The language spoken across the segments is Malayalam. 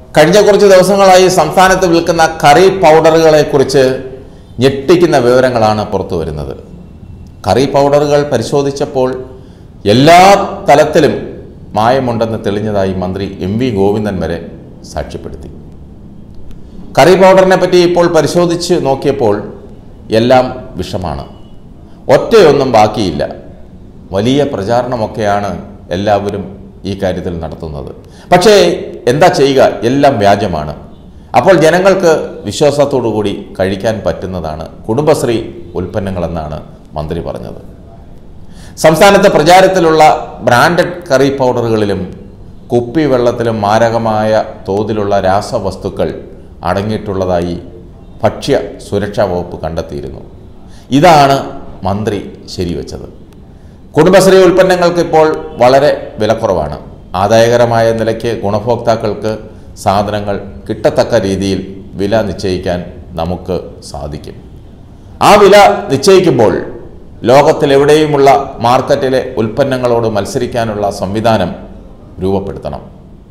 കഴിഞ്ഞ കുറച്ച് ദിവസങ്ങളായി സംസ്ഥാനത്ത് വിൽക്കുന്ന കറി പൗഡറുകളെ കുറിച്ച് ഞെട്ടിക്കുന്ന വിവരങ്ങളാണ് പുറത്തു വരുന്നത് കറി പൗഡറുകൾ പരിശോധിച്ചപ്പോൾ എല്ലാ തലത്തിലും മായമുണ്ടെന്ന് തെളിഞ്ഞതായി മന്ത്രി എം വി ഗോവിന്ദൻ വരെ സാക്ഷ്യപ്പെടുത്തി കറി പൗഡറിനെ പറ്റി ഇപ്പോൾ പരിശോധിച്ച് നോക്കിയപ്പോൾ എല്ലാം വിഷമാണ് ഒറ്റയൊന്നും ബാക്കിയില്ല വലിയ പ്രചാരണമൊക്കെയാണ് എല്ലാവരും ഈ കാര്യത്തിൽ നടത്തുന്നത് പക്ഷേ എന്താ ചെയ്യുക എല്ലാം വ്യാജമാണ് അപ്പോൾ ജനങ്ങൾക്ക് വിശ്വാസത്തോടു കൂടി കഴിക്കാൻ പറ്റുന്നതാണ് കുടുംബശ്രീ ഉൽപ്പന്നങ്ങളെന്നാണ് മന്ത്രി പറഞ്ഞത് സംസ്ഥാനത്ത് പ്രചാരത്തിലുള്ള ബ്രാൻഡഡ് കറി പൗഡറുകളിലും കുപ്പിവെള്ളത്തിലും മാരകമായ തോതിലുള്ള രാസവസ്തുക്കൾ അടങ്ങിയിട്ടുള്ളതായി ഭക്ഷ്യ സുരക്ഷാ വകുപ്പ് കണ്ടെത്തിയിരുന്നു ഇതാണ് മന്ത്രി ശരിവെച്ചത് കുടുംബശ്രീ ഉൽപ്പന്നങ്ങൾക്ക് ഇപ്പോൾ വളരെ വിലക്കുറവാണ് ആദായകരമായ നിലയ്ക്ക് ഗുണഭോക്താക്കൾക്ക് സാധനങ്ങൾ കിട്ടത്തക്ക രീതിയിൽ വില നിശ്ചയിക്കാൻ നമുക്ക് സാധിക്കും ആ വില നിശ്ചയിക്കുമ്പോൾ ലോകത്തിലെവിടെയുമുള്ള മാർക്കറ്റിലെ ഉൽപ്പന്നങ്ങളോട് മത്സരിക്കാനുള്ള സംവിധാനം രൂപപ്പെടുത്തണം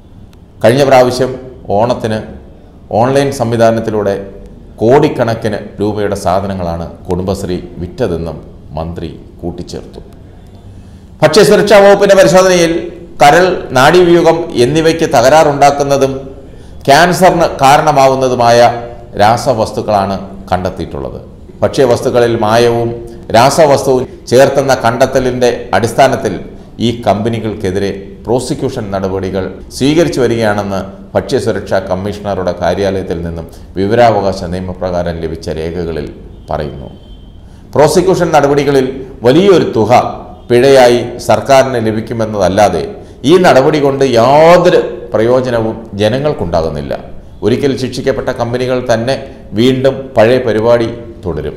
കഴിഞ്ഞ പ്രാവശ്യം ഓണത്തിന് ഓൺലൈൻ സംവിധാനത്തിലൂടെ കോടിക്കണക്കിന് രൂപയുടെ സാധനങ്ങളാണ് കുടുംബശ്രീ വിറ്റതെന്നും മന്ത്രി കൂട്ടിച്ചേർത്തു ഭക്ഷ്യസുരക്ഷാ വകുപ്പിന്റെ പരിശോധനയിൽ കരൾ നാഡീവ്യൂഹം എന്നിവയ്ക്ക് തകരാറുണ്ടാക്കുന്നതും ക്യാൻസറിന് കാരണമാവുന്നതുമായ രാസവസ്തുക്കളാണ് കണ്ടെത്തിയിട്ടുള്ളത് ഭക്ഷ്യവസ്തുക്കളിൽ മായവും രാസവസ്തുവും ചേർത്തെന്ന കണ്ടെത്തലിൻ്റെ അടിസ്ഥാനത്തിൽ ഈ കമ്പനികൾക്കെതിരെ പ്രോസിക്യൂഷൻ നടപടികൾ സ്വീകരിച്ചു വരികയാണെന്ന് ഭക്ഷ്യസുരക്ഷാ കമ്മീഷണറുടെ കാര്യാലയത്തിൽ നിന്നും വിവരാവകാശ നിയമപ്രകാരം ലഭിച്ച രേഖകളിൽ പറയുന്നു പ്രോസിക്യൂഷൻ നടപടികളിൽ വലിയൊരു തുക പിഴയായി സർക്കാരിന് ലഭിക്കുമെന്നതല്ലാതെ ഈ നടപടി കൊണ്ട് യാതൊരു പ്രയോജനവും ജനങ്ങൾക്കുണ്ടാകുന്നില്ല ഒരിക്കൽ ശിക്ഷിക്കപ്പെട്ട കമ്പനികൾ തന്നെ വീണ്ടും പഴയ പരിപാടി തുടരും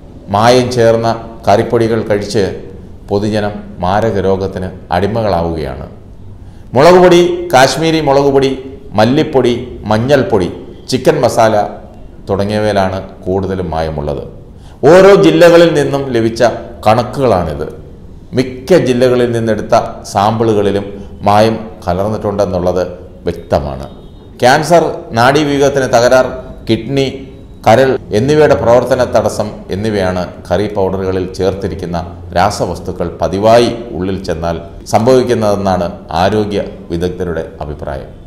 മായം ചേർന്ന കറിപ്പൊടികൾ കഴിച്ച് പൊതുജനം മാരക രോഗത്തിന് അടിമകളാവുകയാണ് മുളക് പൊടി കാശ്മീരി മുളക് പൊടി മല്ലിപ്പൊടി മഞ്ഞൾപ്പൊടി ചിക്കൻ മസാല തുടങ്ങിയവയിലാണ് കൂടുതലും മായമുള്ളത് ഓരോ ജില്ലകളിൽ നിന്നും ലഭിച്ച കണക്കുകളാണിത് മിക്ക ജില്ലകളിൽ നിന്നെടുത്ത സാമ്പിളുകളിലും മായം കലർന്നിട്ടുണ്ടെന്നുള്ളത് വ്യക്തമാണ് ക്യാൻസർ നാഡീവ്യൂഹത്തിന് തകരാർ കിഡ്നി കരൾ എന്നിവയുടെ പ്രവർത്തന തടസ്സം എന്നിവയാണ് കറി പൗഡറുകളിൽ ചേർത്തിരിക്കുന്ന രാസവസ്തുക്കൾ പതിവായി ഉള്ളിൽ ചെന്നാൽ സംഭവിക്കുന്നതെന്നാണ് ആരോഗ്യ വിദഗ്ധരുടെ അഭിപ്രായം